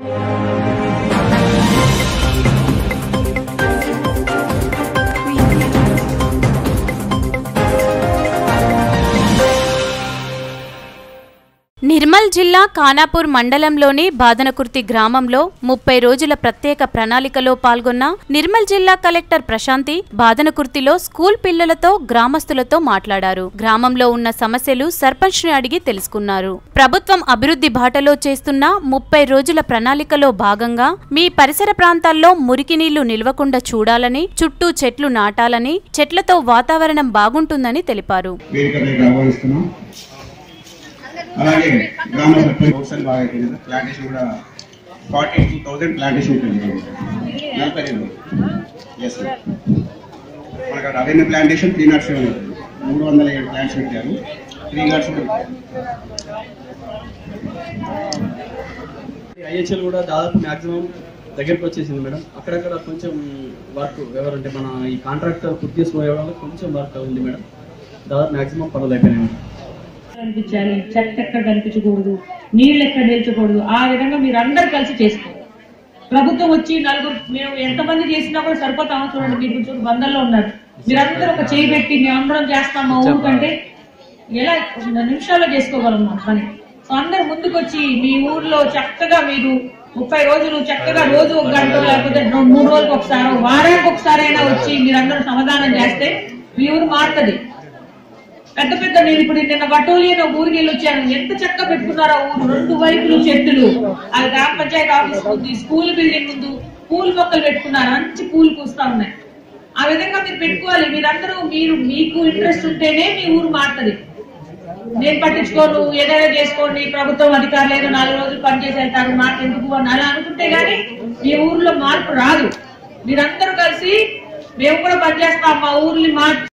నిర్మల్ జిల్లా ఖానాపూర్ మండలంలోని బాదనకుర్తి గ్రామంలో ముప్పై రోజుల ప్రత్యేక ప్రణాళికలో పాల్గొన్న నిర్మల్ జిల్లా కలెక్టర్ ప్రశాంతి బాదనకుర్తిలో స్కూల్ పిల్లలతో గ్రామస్తులతో మాట్లాడారు గ్రామంలో ఉన్న సమస్యలు సర్పంచ్ ని అడిగి తెలుసుకున్నారు ప్రభుత్వం అభివృద్ధి బాటలో చేస్తున్న ముప్పై రోజుల ప్రణాళికలో భాగంగా మీ పరిసర ప్రాంతాల్లో మురికి నీళ్లు నిల్వకుండా చూడాలని చుట్టూ చెట్లు నాటాలని చెట్లతో వాతావరణం బాగుంటుందని తెలిపారు వేదిక మీద ఆహ్వానిస్తున్నాం అలాగే గ్రామ సర్పంచ్ హోసల్ బాగా అయిపోయింది సార్ ప్లాంటేషన్ కూడా ఫార్టీ టూ థౌసండ్ ప్లాంటేషన్ ఉంటుంది నలభై రెండు ఎస్ సార్ మనకు revenue plantation three nought seven ఉంటుంది మూడు వందల ఏడు ప్లాంట్స్ పెట్టారు త్రీ నాట్స్ కూడా పెట్టారు ఐహెచ్ఎల్ కూడా దాదాపు మాక్సిమం దగ్గరికి వచ్చేసింది మేడం అక్కడక్కడ కొంచెం వర్క్ ఎవరంటే మన ఈ కాంట్రాక్టర్ పూర్తి చేసుకునే వాళ్ళకి కొంచెం వర్క్ ఉంది మేడం దాదాపు మాక్సిమం పనులు అయిపోయినాయి మేడం కనిపించాలి చెత్త ఎక్కడ కనిపించకూడదు నీళ్ళు ఎక్కడ నిల్చకూడదు ఆ విధంగా మీరు అందరు కలిసి చేసుకోవాలి ప్రభుత్వం వచ్చి నలుగురు మేము ఎంతమంది చేసినా కూడా సరిపోతామో చూడండి మీరు చూడండి వందల్లో ఉన్నారు మీరందరూ ఒక చేయి పెట్టి మేము అందరం చేస్తాం మా ఊరు కంటే ఎలా ఒక నిమిషాల్లో చేసుకోగలం మా పని సో అందరు ముందుకు వచ్చి మీ ఊర్లో చక్కగా మీరు ముప్పై రోజులు చక్కగా రోజు ఒక గంట లేకపోతే మూడు రోజులకు ఒకసారి వారానికి ఒకసారి అయినా వచ్చి మీరందరూ సమాధానం చేస్తే మీ ఊరు మారుతుంది పెద్ద పెద్ద నేను ఇప్పుడు నిన్న బట్టోలి అని ఒక ఊరికి వెళ్ళి వచ్చాను ఎంత చక్కగా పెట్టుకున్నారో ఆ ఊరు రెండు వైపులు చెట్టులు అది గ్రామ పంచాయతీ ఆఫీస్ ఉంది స్కూల్ బిల్డింగ్ ముందు పూల మొక్కలు పెట్టుకున్నారు మంచి పూలు పూస్తా ఉన్నాయి ఆ విధంగా మీరు పెట్టుకోవాలి మీరందరూ మీరు మీకు ఇంట్రెస్ట్ ఉంటేనే మీ ఊరు మారుతుంది నేను పట్టించుకోను ఏదైనా చేసుకోండి ప్రభుత్వం అధికారులు ఏదో నాలుగు రోజులు పనిచేసి వెళ్తారు మాకు ఎందుకు అని అలా అనుకుంటే గానీ మీ ఊర్లో మార్పు రాదు మీరందరూ కలిసి మేము కూడా పనిచేస్తాం మా ఊర్ని మార్చి